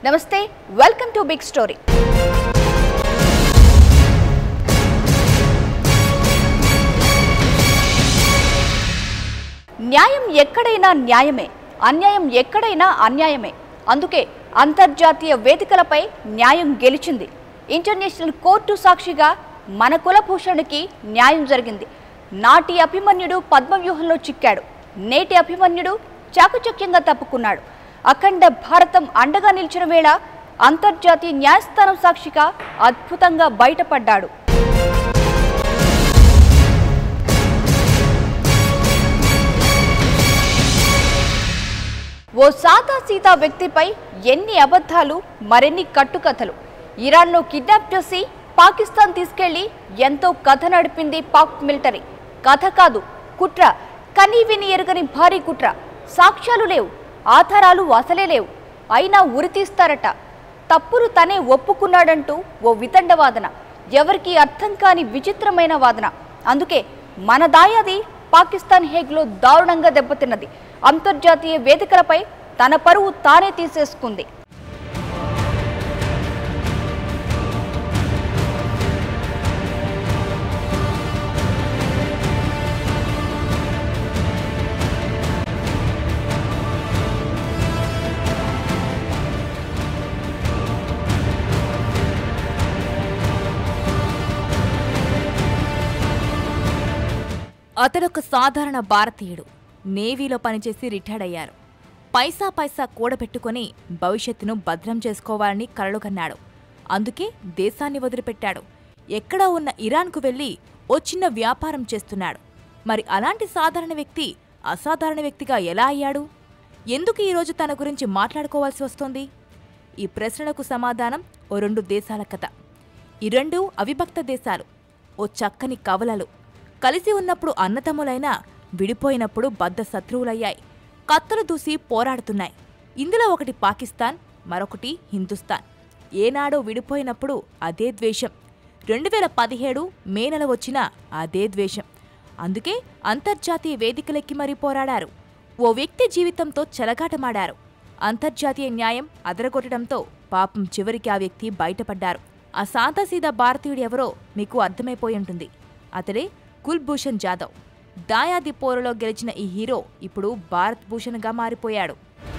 నమస్తే welcome to big story న్యాయం ఎక్కడైనా న్యాయమే అన్యాయం ఎక్కడైనా అన్యాయమే అందుకే అంతర్జాతీయ వేదికలపై న్యాయం గెలిచింది ఇంటర్నేషనల్ కోర్టు సాక్షిగా మన కులభూషణుడికి న్యాయం జరిగింది నాటి అభిమన్యుడు పద్మవ్యూహంలో చిక్కాడు నేటి అభిమన్యుడు చాకచక్యంగా తప్పుకున్నాడు అఖండ భారతం అండగా నిలిచిన వేళ అంతర్జాతీయ న్యాయస్థానం సాక్షిగా అద్భుతంగా బయటపడ్డాడు ఓ సాదా సీతా వ్యక్తిపై ఎన్ని అబద్ధాలు మరెన్ని కట్టుకథలు ఇరాన్ను కిడ్నాప్ చేసి పాకిస్తాన్ తీసుకెళ్లి ఎంతో కథ నడిపింది పాక్ మిలిటరీ కథ కాదు కుట్ర కనీ విని ఎరుగని భారీ కుట్ర సాక్ష్యాలు లేవు ఆధారాలు అసలే లేవు అయినా ఉరితీస్తారట తప్పులు తనే ఒప్పుకున్నాడంటూ ఓ వితండ వాదన ఎవరికి అర్థం కాని విచిత్రమైన వాదన అందుకే మన దాయాది పాకిస్తాన్ హేగ్లో దారుణంగా దెబ్బతిన్నది అంతర్జాతీయ వేదికలపై తన పరువు తానే తీసేసుకుంది అతడొక సాధారణ భారతీయుడు నేవీలో పనిచేసి రిటైర్డ్ అయ్యారు పైసా పైసా కూడబెట్టుకొని భవిష్యత్తును భద్రం చేసుకోవాలని కలలు కన్నాడు అందుకే దేశాన్ని వదిలిపెట్టాడు ఎక్కడో ఉన్న ఇరాన్కు వెళ్లి ఓ చిన్న వ్యాపారం చేస్తున్నాడు మరి అలాంటి సాధారణ వ్యక్తి అసాధారణ వ్యక్తిగా ఎలా అయ్యాడు ఎందుకు ఈరోజు తన గురించి మాట్లాడుకోవాల్సి వస్తోంది ఈ ప్రశ్నలకు సమాధానం ఓ రెండు దేశాల కథ ఈ రెండు అవిభక్త దేశాలు ఓ చక్కని కవలలు కలిసి ఉన్నప్పుడు అన్నతమ్ములైనా విడిపోయినప్పుడు బద్ద శత్రువులయ్యాయి కత్తులు దూసి పోరాడుతున్నాయి ఇందులో ఒకటి పాకిస్తాన్ మరొకటి హిందుస్థాన్ ఏనాడో విడిపోయినప్పుడు అదే ద్వేషం రెండు వేల పదిహేడు మే నెల వచ్చిన అదే ద్వేషం అందుకే అంతర్జాతీయ వేదికలెక్కి మరీ పోరాడారు ఓ వ్యక్తి జీవితంతో చెలగాటమాడారు అంతర్జాతీయ న్యాయం అదరగొట్టడంతో పాపం చివరికి ఆ వ్యక్తి బయటపడ్డారు ఆ సాదాసీదా భారతీయుడు ఎవరో మీకు అర్థమైపోయి ఉంటుంది అతడే కుల్భూషణ్ జాదవ్ దాయాది పోరులో గెలిచిన ఈ హీరో ఇప్పుడు భారత్ భూషణ్గా మారిపోయాడు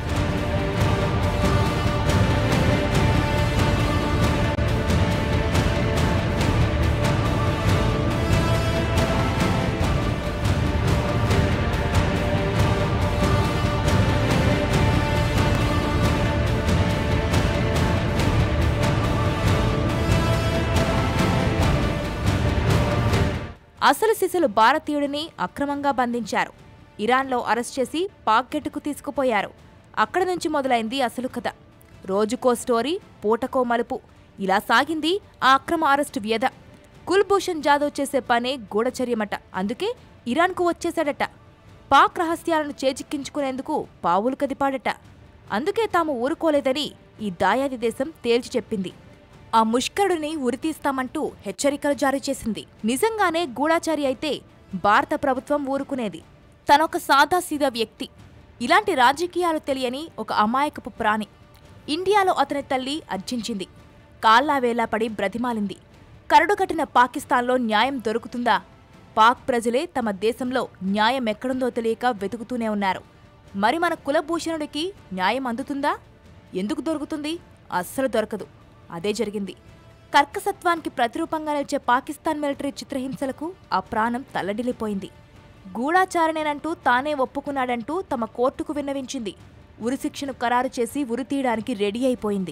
అసలు సిసలు భారతీయుడిని అక్రమంగా బంధించారు ఇరాన్లో అరెస్ట్ చేసి పాక్ గెట్టుకు తీసుకుపోయారు అక్కడ నుంచి మొదలైంది అసలు కథ రోజుకో స్టోరీ పూటకో మలుపు ఇలా సాగింది ఆ అక్రమ అరెస్టు వ్యధ కుల్భూషణ్ జాదవ్ చేసే పనే గూఢచర్యమట అందుకే ఇరాన్కు వచ్చేశాడట పాక్ రహస్యాలను చేజిక్కించుకునేందుకు పావులు కదిపాడట అందుకే తాము ఊరుకోలేదని ఈ దాయాది దేశం తేల్చి చెప్పింది ఆ ముష్కరుడిని ఉరితీస్తామంటూ హెచ్చరికలు జారీ చేసింది నిజంగానే గూఢాచారి అయితే భారత ప్రభుత్వం ఊరుకునేది తనొక సాదాసీదా వ్యక్తి ఇలాంటి రాజకీయాలు తెలియని ఒక అమాయకపు ప్రాణి ఇండియాలో అతని తల్లి అర్జించింది కాళ్లావేలా పడి బ్రతిమాలింది కరడుకట్టిన పాకిస్తాన్లో న్యాయం దొరుకుతుందా పాక్ ప్రజలే తమ దేశంలో న్యాయం ఎక్కడుందో తెలియక వెతుకుతూనే ఉన్నారు మరి మన కులభూషణుడికి న్యాయం అందుతుందా ఎందుకు దొరుకుతుంది అస్సలు దొరకదు అదే జరిగింది కర్కసత్వానికి ప్రతిరూపంగా నిలిచే పాకిస్తాన్ మిలిటరీ చిత్రహింసలకు ఆ ప్రాణం తల్లడిల్లిపోయింది గూఢాచారణేనంటూ తానే ఒప్పుకున్నాడంటూ తమ కోర్టుకు విన్నవించింది ఉరిశిక్షను ఖరారు చేసి ఉరి తీయడానికి రెడీ అయిపోయింది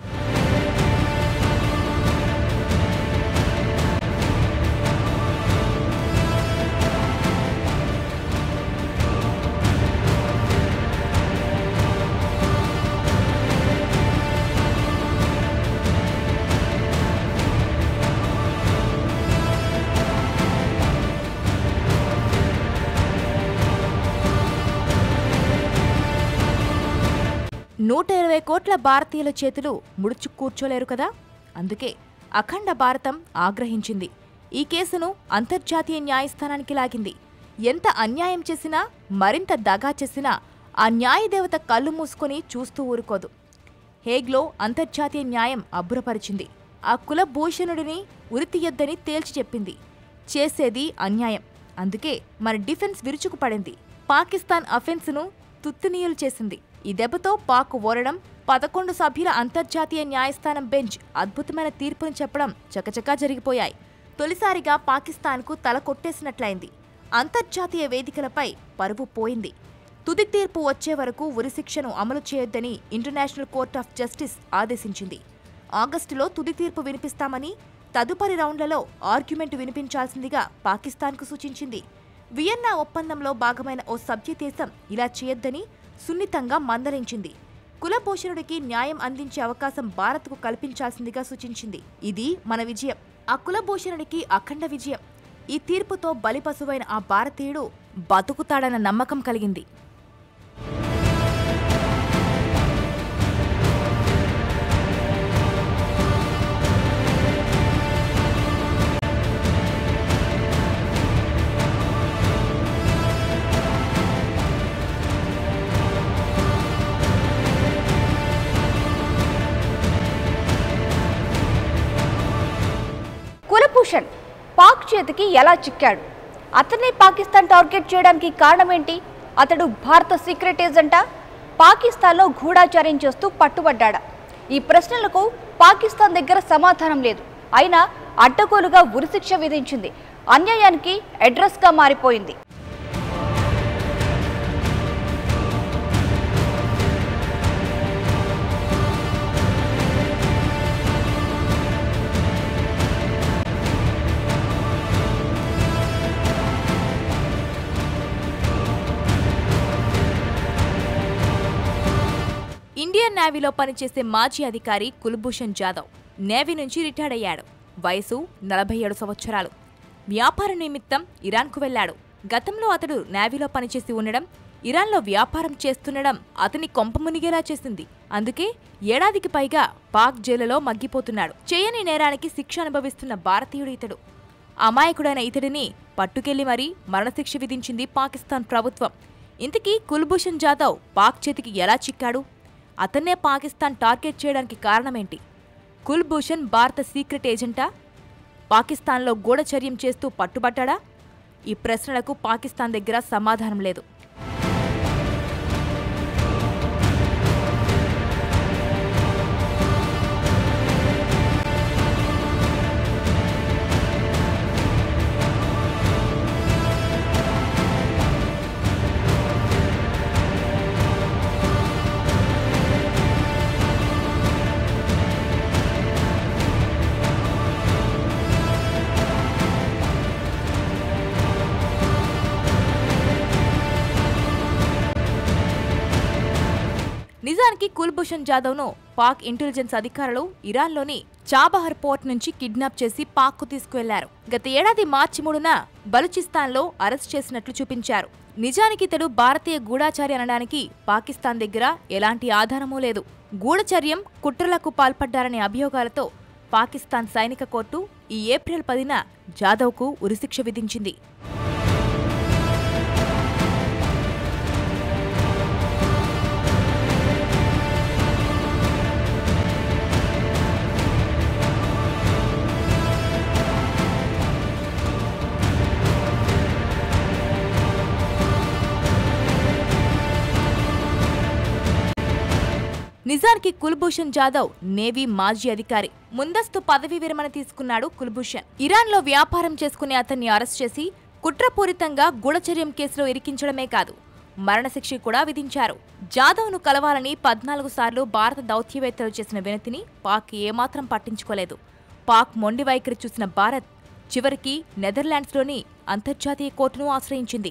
నూట ఇరవై కోట్ల భారతీయుల చేతులు ముడుచు కూర్చోలేరు కదా అందుకే అఖండ భారతం ఆగ్రహించింది ఈ కేసును అంతర్జాతీయ న్యాయస్థానానికి లాగింది ఎంత అన్యాయం చేసినా మరింత దగా చేసినా ఆ న్యాయదేవత కళ్ళు మూసుకొని చూస్తూ ఊరుకోదు హేగ్లో అంతర్జాతీయ న్యాయం అబ్బురపరిచింది ఆ కులభూషణుడిని ఉరితీయొద్దని తేల్చి చెప్పింది చేసేది అన్యాయం అందుకే మన డిఫెన్స్ విరుచుకుపడింది పాకిస్తాన్ అఫెన్స్ను తుత్తునీయులు చేసింది ఈ దెబ్బతో పాక్ ఓరడం పదకొండు సభ్యుల అంతర్జాతీయ న్యాయస్థానం బెంచ్ అద్భుతమైన తీర్పును చెప్పడం చకచకా జరిగిపోయాయి తొలిసారిగా పాకిస్తాన్కు తల కొట్టేసినట్లయింది అంతర్జాతీయ వేదికలపై పరువు పోయింది తుది తీర్పు వచ్చే వరకు ఉరిశిక్షను అమలు చేయొద్దని ఇంటర్నేషనల్ కోర్ట్ ఆఫ్ జస్టిస్ ఆదేశించింది ఆగస్టులో తుది తీర్పు వినిపిస్తామని తదుపరి రౌండ్లలో ఆర్గ్యుమెంట్ వినిపించాల్సిందిగా పాకిస్తాన్కు సూచించింది వియన్నా ఒప్పందంలో భాగమైన ఓ సభ్య దేశం ఇలా చేయొద్దని సున్నితంగా మందలించింది కులభూషణుడికి న్యాయం అందించే అవకాశం భారత్కు కల్పించాల్సిందిగా సూచించింది ఇది మన విజయం ఆ కులభూషణుడికి అఖండ విజయం ఈ తీర్పుతో బలిపశువైన ఆ భారతీయుడు బతుకుతాడన్న నమ్మకం కలిగింది కులభూషణ్ పాక్ చేతికి ఎలా చిక్కాడు అతన్ని పాకిస్తాన్ టార్గెట్ చేయడానికి కారణమేంటి అతడు భారత సీక్రెట్ ఏజెంటా పాకిస్తాన్లో గూఢాచార్యం చేస్తూ పట్టుబడ్డాడా ఈ ప్రశ్నలకు పాకిస్తాన్ దగ్గర సమాధానం లేదు అయినా అడ్డగోలుగా ఉరిశిక్ష విధించింది అన్యాయానికి అడ్రస్గా మారిపోయింది ఇండియన్ నేవీలో పనిచేసే మాజీ అధికారి కుల్భూషణ్ జాదవ్ నేవీ నుంచి రిటైర్డ్ అయ్యాడు వయసు నలభై ఏడు సంవత్సరాలు వ్యాపార నిమిత్తం ఇరాన్కు వెళ్ళాడు గతంలో అతడు నేవీలో పనిచేసి ఉండడం ఇరాన్లో వ్యాపారం చేస్తుండడం అతని కొంప మునిగేలా చేసింది అందుకే ఏడాదికి పైగా పాక్ జైలులో మగ్గిపోతున్నాడు చేయని నేరానికి శిక్ష అనుభవిస్తున్న భారతీయుడు ఇతడు అమాయకుడైన ఇతడిని పట్టుకెళ్లి మరీ మరణశిక్ష విధించింది పాకిస్తాన్ ప్రభుత్వం ఇంతకీ కుల్భూషణ్ జాదవ్ పాక్ చేతికి ఎలా చిక్కాడు అతన్నే పాకిస్తాన్ టార్గెట్ చేయడానికి కారణమేంటి కుల్భూషణ్ భారత సీక్రెట్ ఏజెంటా పాకిస్తాన్లో గూఢచర్యం చేస్తూ పట్టుబట్టాడా ఈ ప్రశ్నలకు పాకిస్తాన్ దగ్గర సమాధానం లేదు నిజానికి కుల్భూషణ్ జాదవ్ను పాక్ ఇంటెలిజెన్స్ అధికారులు ఇరాన్లోని చాబహర్ పోర్ట్ నుంచి కిడ్నాప్ చేసి పాక్కు తీసుకువెళ్లారు గత ఏడాది మార్చి మూడున బలూచిస్తాన్లో అరెస్ట్ చేసినట్లు చూపించారు నిజానికి ఇతడు భారతీయ గూఢాచారి అనడానికి పాకిస్తాన్ దగ్గర ఎలాంటి ఆధారమూ లేదు గూఢచర్యం కుట్రలకు పాల్పడ్డారనే అభియోగాలతో పాకిస్తాన్ సైనిక కోర్టు ఈ ఏప్రిల్ పదిన జాదవ్కు ఉరిశిక్ష విధించింది నిజానికి కుల్భూషణ్ జాదవ్ నేవీ మాజీ అధికారి ముందస్తు పదవీ విరమణ తీసుకున్నాడు కుల్భూషణ్ ఇరాన్లో వ్యాపారం చేసుకునే అతన్ని అరెస్ట్ చేసి కుట్రపూరితంగా గూఢచర్యం కేసులో ఇరికించడమే కాదు మరణశిక్ష కూడా విధించారు జాదవ్ను కలవాలని పద్నాలుగు సార్లు భారత దౌత్యవేత్తలు చేసిన వినతిని పాక్ ఏమాత్రం పట్టించుకోలేదు పాక్ మొండి వైఖరి చూసిన భారత్ చివరికి నెదర్లాండ్స్లోని అంతర్జాతీయ కోర్టును ఆశ్రయించింది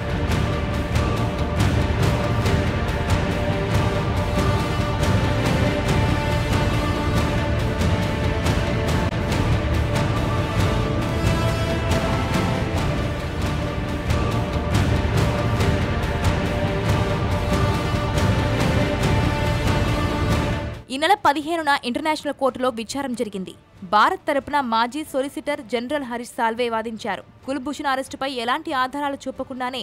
ఈ నెల పదిహేనున ఇంటర్నేషనల్ కోర్టులో విచారం జరిగింది భారత్ తరపున మాజీ సొలిసిటర్ జనరల్ హరీష్ సాల్వే వాదించారు కుల్భూషణ్ అరెస్టుపై ఎలాంటి ఆధారాలు చూపకుండానే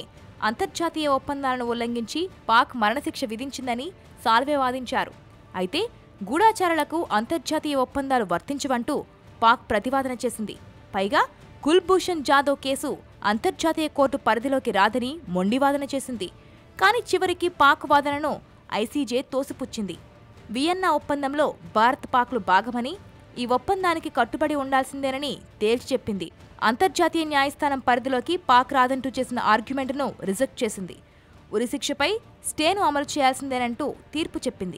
అంతర్జాతీయ ఒప్పందాలను ఉల్లంఘించి పాక్ మరణశిక్ష విధించిందని సాల్వే వాదించారు అయితే గూఢాచారులకు అంతర్జాతీయ ఒప్పందాలు వర్తించవంటూ పాక్ ప్రతివాదన చేసింది పైగా కుల్భూషణ్ జాదవ్ కేసు అంతర్జాతీయ కోర్టు పరిధిలోకి రాదని మొండివాదన చేసింది కానీ చివరికి పాక్ వాదనను ఐసీజే తోసిపుచ్చింది వియన్నా ఒప్పందంలో భారత్ పాక్లు భాగమని ఈ ఒప్పందానికి కట్టుబడి ఉండాల్సిందేనని తేల్చి చెప్పింది అంతర్జాతీయ న్యాయస్థానం పరిధిలోకి పాక్ రాదంటూ చేసిన ఆర్గ్యుమెంట్ను రిజెక్ట్ చేసింది ఉరిశిక్షపై స్టేను అమలు చేయాల్సిందేనంటూ తీర్పు చెప్పింది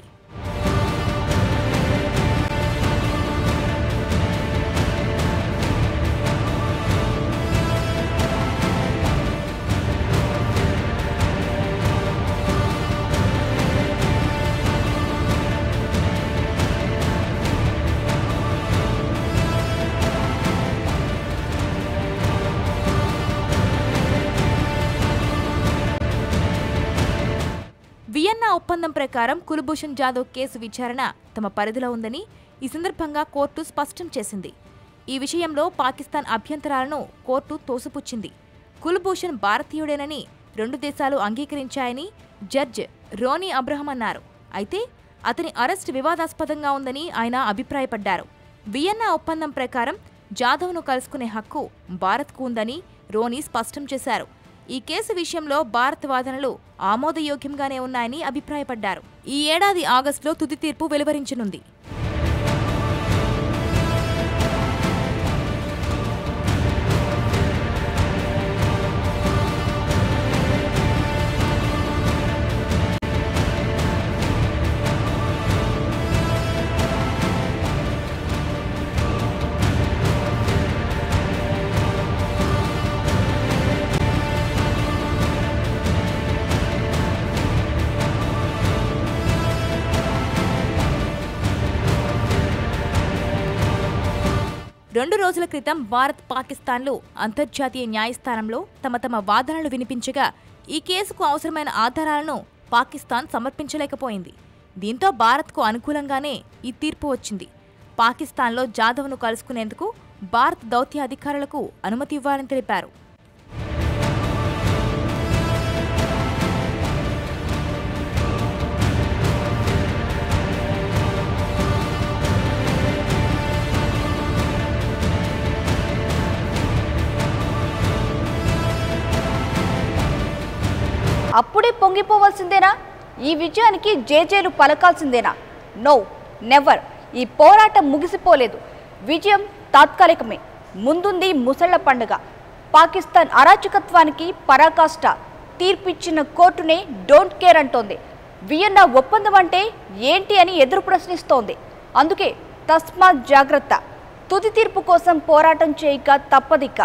వియన్నా ఒప్పందం ప్రకారం కుల్భూషణ్ జాదవ్ కేసు విచారణ తమ పరిధిలో ఉందని ఈ సందర్భంగా కోర్టు స్పష్టం చేసింది ఈ విషయంలో పాకిస్తాన్ అభ్యంతరాలను కోర్టు తోసిపుచ్చింది కుల్భూషణ్ భారతీయుడేనని రెండు దేశాలు అంగీకరించాయని జడ్జ్ రోనీ అబ్రహం అన్నారు అయితే అతని అరెస్ట్ వివాదాస్పదంగా ఉందని ఆయన అభిప్రాయపడ్డారు వియన్నా ఒప్పందం ప్రకారం జాదవ్ను కలుసుకునే హక్కు భారత్కు ఉందని రోనీ స్పష్టం చేశారు ఈ కేసు విషయంలో భారత్ వాదనలు ఆమోదయోగ్యంగానే ఉన్నాయని అభిప్రాయపడ్డారు ఈ ఏడాది ఆగస్టులో తుది తీర్పు వెలువరించనుంది రెండు రోజుల క్రితం భారత్ పాకిస్తాన్లు అంతర్జాతీయ న్యాయస్థానంలో తమ తమ వాదనలు వినిపించగా ఈ కేసుకు అవసరమైన ఆధారాలను పాకిస్తాన్ సమర్పించలేకపోయింది దీంతో భారత్కు అనుకూలంగానే ఈ తీర్పు వచ్చింది పాకిస్తాన్లో జాదవ్ను కలుసుకునేందుకు భారత్ దౌత్య అధికారులకు అనుమతి ఇవ్వాలని తెలిపారు అప్పుడే పొంగిపోవాల్సిందేనా ఈ విజయానికి జేజేలు పలకాల్సిందేనా నో నెవర్ ఈ పోరాటం ముగిసిపోలేదు విజయం తాత్కాలికమే ముందుంది ముసళ్ల పండుగ పాకిస్తాన్ అరాచకత్వానికి పరాకాష్ట తీర్పిచ్చిన కోర్టునే డోంట్ కేర్ అంటోంది వియన్నా ఒప్పందం అంటే ఏంటి అని ఎదురు ప్రశ్నిస్తోంది అందుకే తస్మాత్ జాగ్రత్త తుది తీర్పు కోసం పోరాటం చేయక తప్పదిక్క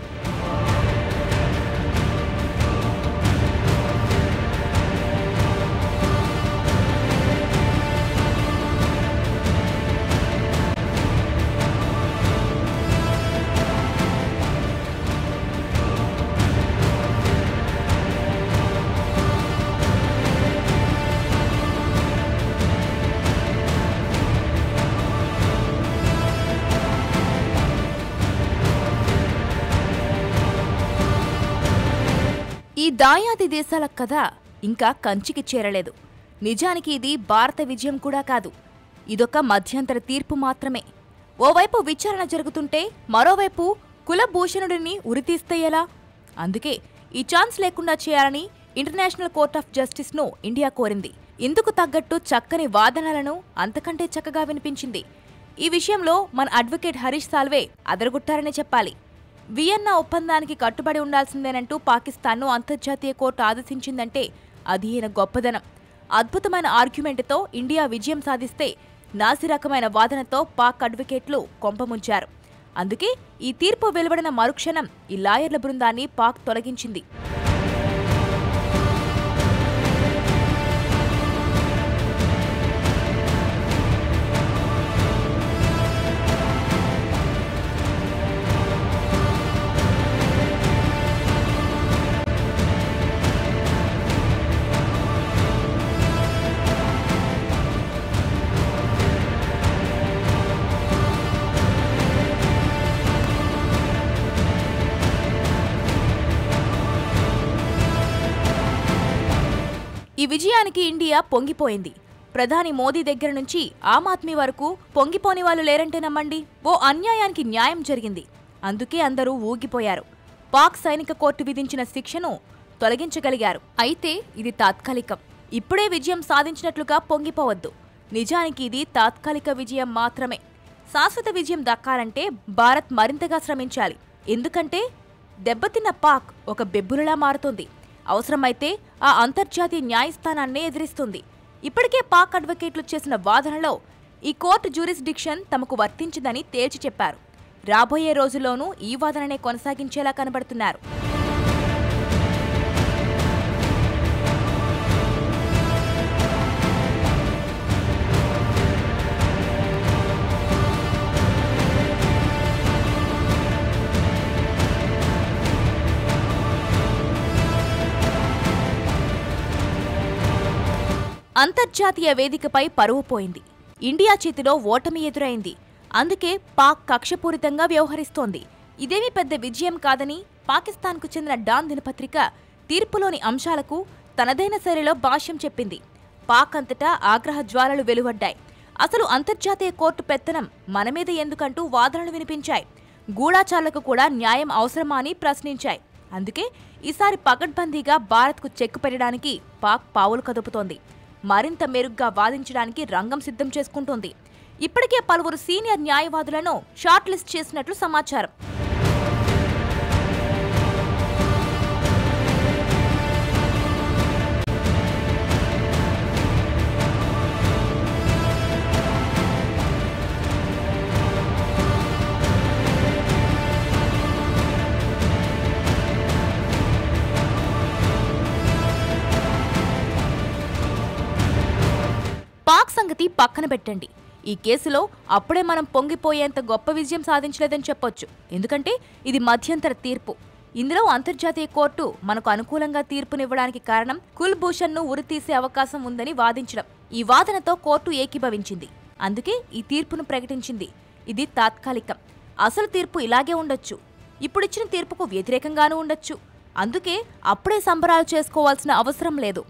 ఈ దాయాది దేశాల కథ ఇంకా కంచికి చేరలేదు నిజానికి ఇది భారత విజయం కూడా కాదు ఇదొక మధ్యంతర తీర్పు మాత్రమే ఓవైపు విచారణ జరుగుతుంటే మరోవైపు కులభూషణుడిని ఉరితీస్తే ఎలా అందుకే ఈ ఛాన్స్ లేకుండా చేయాలని ఇంటర్నేషనల్ కోర్ట్ ఆఫ్ జస్టిస్ను ఇండియా కోరింది ఇందుకు తగ్గట్టు చక్కని వాదనలను అంతకంటే చక్కగా వినిపించింది ఈ విషయంలో మన అడ్వకేట్ హరీష్ సాల్వే అదరగొట్టారనే చెప్పాలి వియన్నా ఒప్పందానికి కట్టుబడి ఉండాల్సిందేనంటూ పాకిస్తాన్ను అంతర్జాతీయ కోర్టు ఆదేశించిందంటే అది ఈయన గొప్పదనం అద్భుతమైన ఆర్గ్యుమెంట్తో ఇండియా విజయం సాధిస్తే నాసి రకమైన వాదనతో పాక్ అడ్వకేట్లు కొంపముంచారు అందుకే ఈ తీర్పు వెలువడిన మరుక్షణం ఈ లాయర్ల బృందాన్ని పాక్ తొలగించింది ఈ విజయానికి ఇండియా పొంగిపోయింది ప్రధాని మోదీ దగ్గర నుంచి ఆమ్ ఆద్మీ వరకు పొంగిపోని వాళ్ళు లేరంటే నమ్మండి ఓ అన్యాయానికి న్యాయం జరిగింది అందుకే అందరూ ఊగిపోయారు పాక్ సైనిక కోర్టు విధించిన శిక్షను తొలగించగలిగారు అయితే ఇది తాత్కాలికం ఇప్పుడే విజయం సాధించినట్లుగా పొంగిపోవద్దు నిజానికి ఇది తాత్కాలిక విజయం మాత్రమే శాశ్వత విజయం దక్కాలంటే భారత్ మరింతగా శ్రమించాలి ఎందుకంటే దెబ్బతిన్న పాక్ ఒక బెబ్బులలా మారుతుంది అవసరమైతే ఆ అంతర్జాతీయ న్యాయస్థానాన్నే ఎదిరిస్తుంది ఇప్పటికే పాక్ అడ్వకేట్లు చేసిన వాదనలో ఈ కోర్టు జ్యూరిస్డిక్షన్ తమకు వర్తించదని తేల్చి చెప్పారు రాబోయే రోజుల్లోనూ ఈ వాదననే కొనసాగించేలా కనబడుతున్నారు అంతర్జాతీయ వేదికపై పరువు పోయింది ఇండియా చేతిలో ఓటమి ఎదురైంది అందుకే పాక్ కక్షపూరితంగా వ్యవహరిస్తోంది ఇదేమీ పెద్ద విజయం కాదని పాకిస్తాన్కు చెందిన డాన్ దినపత్రిక తీర్పులోని అంశాలకు తనదైన శైలిలో భాష్యం చెప్పింది పాక్ అంతటా ఆగ్రహ జ్వాలలు వెలువడ్డాయి అసలు అంతర్జాతీయ కోర్టు పెత్తనం మన మీద ఎందుకంటూ వాదనలు వినిపించాయి గూఢాచారులకు కూడా న్యాయం అవసరమా అని ప్రశ్నించాయి అందుకే ఈసారి పకడ్బందీగా భారత్కు చెక్కు పెట్టడానికి పాక్ పావులు కదుపుతోంది మరింత మెరుగ్గా వాదించడానికి రంగం సిద్ధం చేసుకుంటోంది ఇప్పటికే పలువురు సీనియర్ న్యాయవాదులను షార్ట్ లిస్ట్ చేసినట్లు సమాచారం పాక్ సంగతి పక్కన పెట్టండి ఈ కేసులో అప్పుడే మనం పొంగిపోయేంత గొప్ప విజయం సాధించలేదని చెప్పొచ్చు ఎందుకంటే ఇది మధ్యంతర తీర్పు ఇందులో అంతర్జాతీయ కోర్టు మనకు అనుకూలంగా తీర్పునివ్వడానికి కారణం కుల్భూషణ్ ను ఉరితీసే అవకాశం ఉందని వాదించడం ఈ వాదనతో కోర్టు ఏకీభవించింది అందుకే ఈ తీర్పును ప్రకటించింది ఇది తాత్కాలికం అసలు తీర్పు ఇలాగే ఉండొచ్చు ఇప్పుడిచ్చిన తీర్పుకు వ్యతిరేకంగానూ ఉండొచ్చు అందుకే అప్పుడే సంబరాలు చేసుకోవాల్సిన అవసరం లేదు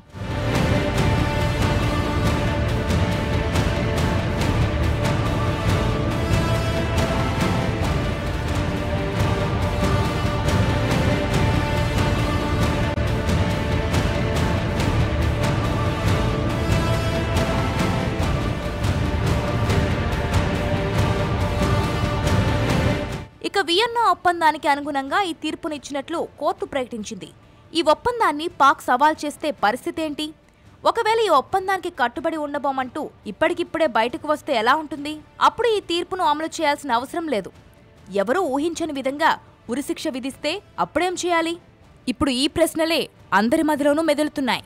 ఇక వియన్నా ఒప్పందానికి అనుగుణంగా ఈ తీర్పునిచ్చినట్లు కోర్టు ప్రకటించింది ఈ ఒప్పందాన్ని పాక్ సవాల్ చేస్తే పరిస్థితి ఏంటి ఒకవేళ ఈ ఒప్పందానికి కట్టుబడి ఉండబోమంటూ ఇప్పటికిప్పుడే బయటకు వస్తే ఎలా ఉంటుంది అప్పుడు ఈ తీర్పును అమలు చేయాల్సిన అవసరం లేదు ఎవరూ ఊహించని విధంగా ఉరిశిక్ష విధిస్తే అప్పుడేం చేయాలి ఇప్పుడు ఈ ప్రశ్నలే అందరి మదిలోనూ మెదులుతున్నాయి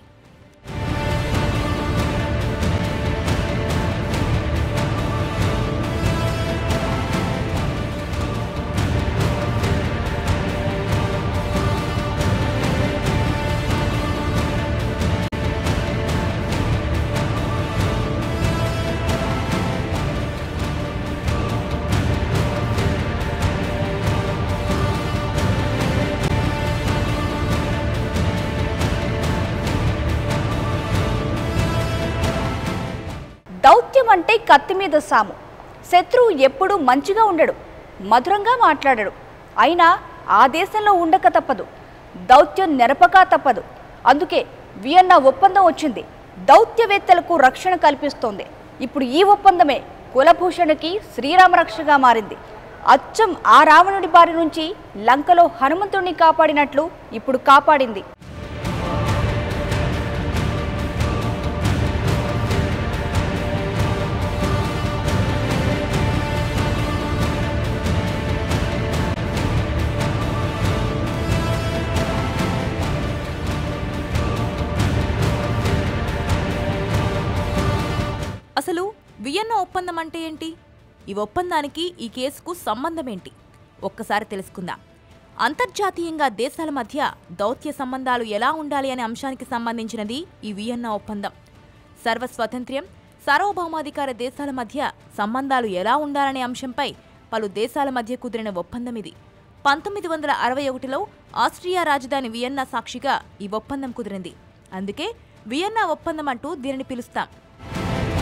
దౌత్యం అంటే కత్తి మీద సాము శత్రువు ఎప్పుడూ మంచిగా ఉండడు మధురంగా మాట్లాడడు అయినా ఆ దేశంలో ఉండక తప్పదు దౌత్యం నెరపక తప్పదు అందుకే వియన్నా ఒప్పందం వచ్చింది దౌత్యవేత్తలకు రక్షణ కల్పిస్తోంది ఇప్పుడు ఈ ఒప్పందమే కులభూషణ్కి శ్రీరామ రక్షగా మారింది అచ్చం ఆ రావణుడి బారి నుంచి లంకలో హనుమంతుడిని కాపాడినట్లు ఇప్పుడు కాపాడింది అసలు వియన్నా ఒప్పందం అంటే ఏంటి ఈ ఒప్పందానికి ఈ కేసుకు సంబంధం ఏంటి ఒక్కసారి తెలుసుకుందాం అంతర్జాతీయంగా దేశాల మధ్య దౌత్య సంబంధాలు ఎలా ఉండాలి అనే అంశానికి సంబంధించినది ఈ వియన్నా ఒప్పందం సర్వ స్వాతంత్ర్యం సార్వభౌమాధికార దేశాల మధ్య సంబంధాలు ఎలా ఉండాలనే అంశంపై పలు దేశాల మధ్య కుదిరిన ఒప్పందం ఇది పంతొమ్మిది వందల అరవై ఒకటిలో ఆస్ట్రియా రాజధాని వియన్నా సాక్షిగా ఈ ఒప్పందం కుదిరింది అందుకే వియన్నా ఒప్పందం అంటూ దీనిని పిలుస్తాం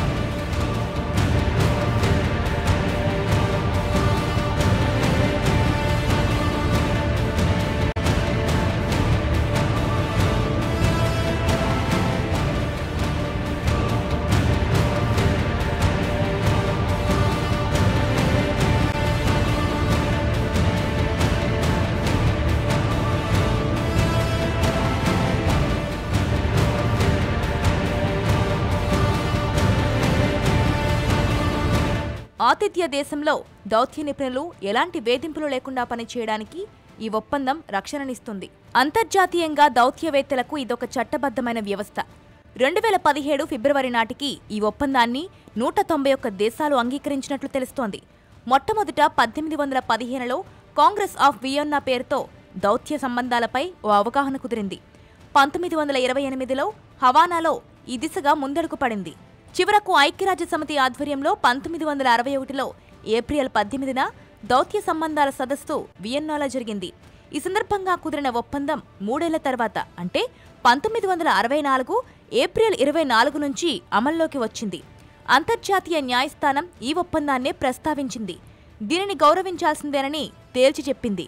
ఆతిథ్య దేశంలో దౌత్య నిపుణులు ఎలాంటి వేధింపులు లేకుండా పనిచేయడానికి ఈ ఒప్పందం రక్షణనిస్తుంది అంతర్జాతీయంగా దౌత్యవేత్తలకు ఇదొక చట్టబద్ధమైన వ్యవస్థ రెండు వేల పదిహేడు ఫిబ్రవరి నాటికి ఈ ఒప్పందాన్ని నూట తొంభై ఒక్క దేశాలు అంగీకరించినట్లు తెలుస్తోంది మొట్టమొదట పద్దెనిమిది వందల పదిహేనులో కాంగ్రెస్ ఆఫ్ వియన్నా పేరుతో దౌత్య సంబంధాలపై ఓ అవగాహన కుదిరింది పంతొమ్మిది వందల ఇరవై ఎనిమిదిలో హవానాలో ఈ దిశగా ముందడుగు పడింది చివరకు ఐక్యరాజ్య సమితి ఆధ్వర్యంలో పంతొమ్మిది వందల అరవై ఒకటిలో ఏప్రిల్ పద్దెనిమిదిన దౌత్య సంబంధాల సదస్సు వియన్నాలో జరిగింది ఈ సందర్భంగా కుదిరిన ఒప్పందం మూడేళ్ల తర్వాత అంటే పంతొమ్మిది వందల అరవై నాలుగు ఏప్రిల్ ఇరవై నాలుగు నుంచి అమల్లోకి వచ్చింది అంతర్జాతీయ న్యాయస్థానం ఈ ఒప్పందాన్నే ప్రస్తావించింది దీనిని గౌరవించాల్సిందేనని తేల్చి చెప్పింది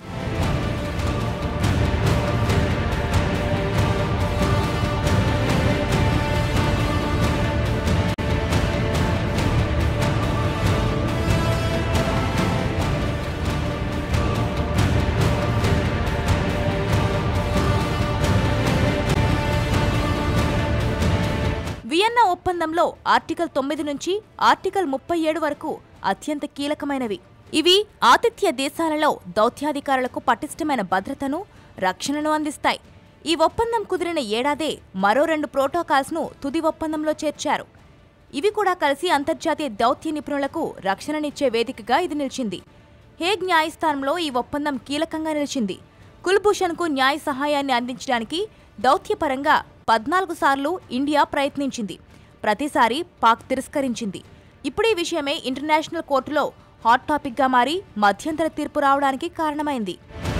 వియన్నా ఒప్పందంలో ఆర్టికల్ తొమ్మిది నుంచి ఆర్టికల్ ముప్పై ఏడు వరకు అత్యంత కీలకమైనవి ఇవి ఆతిథ్య దేశాలలో దౌత్యాధికారులకు పటిష్టమైన భద్రతను రక్షణను అందిస్తాయి ఈ ఒప్పందం కుదిరిన ఏడాదే మరో రెండు ప్రోటోకాల్స్ను తుది ఒప్పందంలో చేర్చారు ఇవి కూడా కలిసి అంతర్జాతీయ దౌత్య నిపుణులకు రక్షణనిచ్చే వేదికగా ఇది నిలిచింది హేగ్ న్యాయస్థానంలో ఈ ఒప్పందం కీలకంగా నిలిచింది కుల్భూషణ్కు న్యాయ సహాయాన్ని అందించడానికి దౌత్యపరంగా పద్నాలుగు సార్లు ఇండియా ప్రయత్నించింది ప్రతిసారి పాక్ తిరస్కరించింది ఇప్పుడు ఈ విషయమే ఇంటర్నేషనల్ కోర్టులో హాట్ టాపిక్గా మారి మధ్యంతర తీర్పు రావడానికి కారణమైంది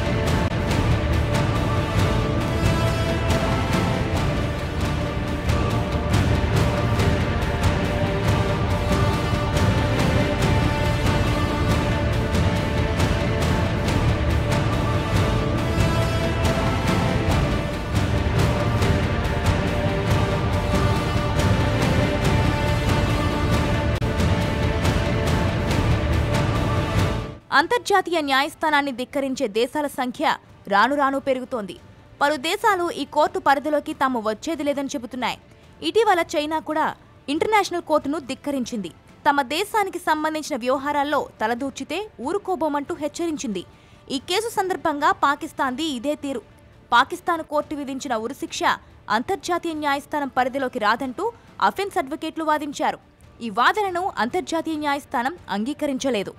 అంతర్జాతీయ న్యాయస్థానాన్ని ధిక్కరించే దేశాల సంఖ్య రాను రాను పెరుగుతోంది పలు దేశాలు ఈ కోర్టు పరిధిలోకి తాము వచ్చేది లేదని చెబుతున్నాయి ఇటీవల చైనా కూడా ఇంటర్నేషనల్ కోర్టును ధిక్కరించింది తమ దేశానికి సంబంధించిన వ్యవహారాల్లో తలదూర్చితే ఊరుకోబోమంటూ హెచ్చరించింది ఈ కేసు సందర్భంగా పాకిస్తాన్ది ఇదే తీరు పాకిస్తాన్ కోర్టు విధించిన ఉరిశిక్ష అంతర్జాతీయ న్యాయస్థానం పరిధిలోకి రాదంటూ అఫెన్స్ అడ్వకేట్లు వాదించారు ఈ వాదనను అంతర్జాతీయ న్యాయస్థానం అంగీకరించలేదు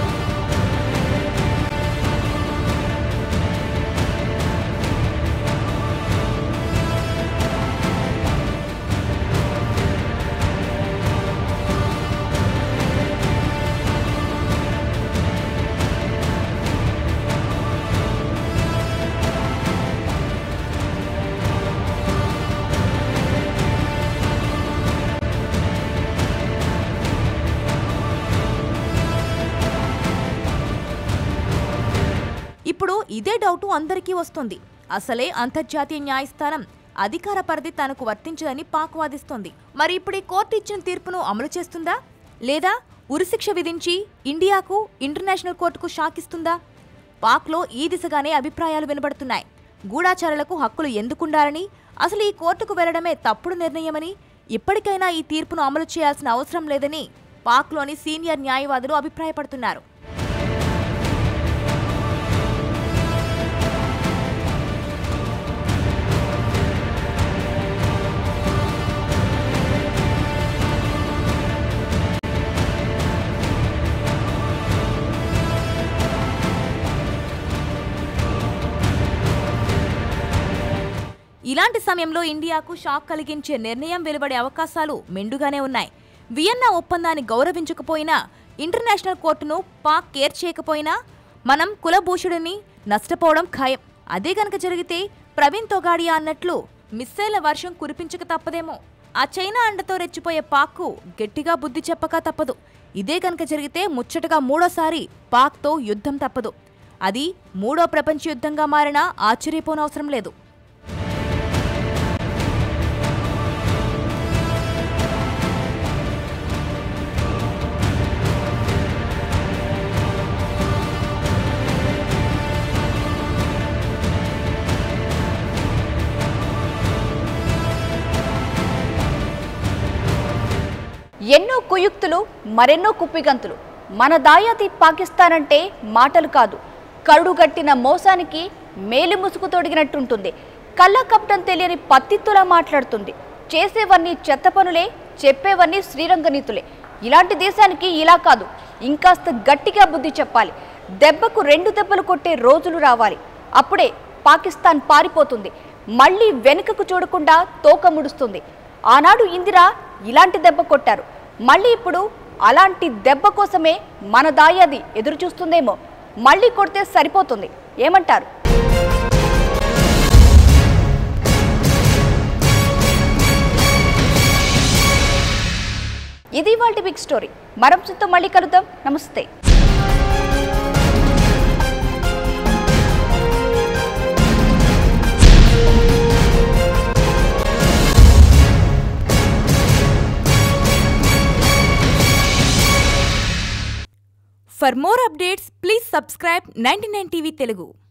ఇప్పుడు ఇదే డౌటు అందరికీ వస్తుంది అసలే అంతర్జాతీయ న్యాయస్థానం అధికార పరిధి తనకు వర్తించదని పాక్ వాదిస్తోంది మరి ఇప్పుడు ఈ కోర్టు ఇచ్చిన తీర్పును అమలు చేస్తుందా లేదా ఉరిశిక్ష విధించి ఇండియాకు ఇంటర్నేషనల్ కోర్టుకు షాక్ ఇస్తుందా పాక్లో ఈ దిశగానే అభిప్రాయాలు వినబడుతున్నాయి గూఢాచారులకు హక్కులు ఎందుకుండాలని అసలు ఈ కోర్టుకు వెళ్లడమే తప్పుడు నిర్ణయమని ఇప్పటికైనా ఈ తీర్పును అమలు చేయాల్సిన అవసరం లేదని పాక్లోని సీనియర్ న్యాయవాదులు అభిప్రాయపడుతున్నారు ఇలాంటి సమయంలో ఇండియాకు షాక్ కలిగించే నిర్ణయం వెలువడే అవకాశాలు మెండుగానే ఉన్నాయి వియన్నా ఒప్పందాన్ని గౌరవించకపోయినా ఇంటర్నేషనల్ కోర్టును పాక్ కేర్ చేయకపోయినా మనం కులభూషుడిని నష్టపోవడం ఖాయం అదే గనక జరిగితే ప్రవీణ్ తొగాడియా అన్నట్లు మిస్సైల వర్షం కురిపించక తప్పదేమో ఆ చైనా అండతో రెచ్చిపోయే పాక్కు గట్టిగా బుద్ధి చెప్పక తప్పదు ఇదే గనక జరిగితే ముచ్చటగా మూడోసారి పాక్తో యుద్ధం తప్పదు అది మూడో ప్రపంచ యుద్ధంగా మారినా ఆశ్చర్యపోనవసరం లేదు ఎన్నో కుయుక్తులు మరెన్నో కుప్పిగంతులు మన దాయాది పాకిస్తాన్ అంటే మాటలు కాదు కరుడుగట్టిన మోసానికి మేలు ముసుగు తొడిగినట్టుంటుంది కళ్ళ కప్పటం తెలియని పత్తిత్తులా మాట్లాడుతుంది చేసేవన్నీ చెత్త పనులే చెప్పేవన్నీ శ్రీరంగ నీతులే ఇలాంటి దేశానికి ఇలా కాదు ఇంకాస్త గట్టిగా బుద్ధి చెప్పాలి దెబ్బకు రెండు దెబ్బలు కొట్టే రోజులు రావాలి అప్పుడే పాకిస్తాన్ పారిపోతుంది మళ్ళీ వెనుకకు చూడకుండా తోక ముడుస్తుంది ఆనాడు ఇందిరా ఇలాంటి దెబ్బ కొట్టారు మళ్ళీ ఇప్పుడు అలాంటి దెబ్బ కోసమే మన దాయాది ఎదురు చూస్తుందేమో మళ్ళీ కొడితే సరిపోతుంది ఏమంటారు ఇది వాళ్ళ బిగ్ స్టోరీ మరంతో మళ్ళీ కలుద్దాం నమస్తే for more updates please subscribe ninety nine TV Telugu